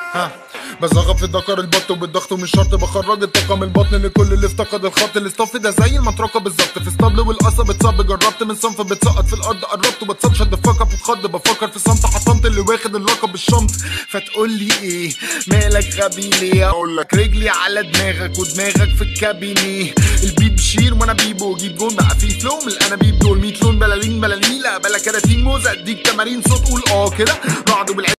ها بزغط في ذكر البط وبالضغط ومش شرط بخرج الطاقه من البطن لكل اللي افتقد الخط الاستاف ده زي المطرقه بالظبط في اسطبل والقصه بتصب جربت من صنف بتسقط في الارض قربت وبتصاب شد فكر بتخض بفكر في صمت حطمت اللي واخد اللقب بالشمس فتقول لي ايه مالك غبي ليه اقول لك رجلي على دماغك ودماغك في الكابينيه البيب بشير وانا بيبو جيب جون بقى في فلو من الانابيب دول 100 لون بلالين بلالين لا بلا كراتين موزه اديك تمارين صوت قول اه كده رعد بالعين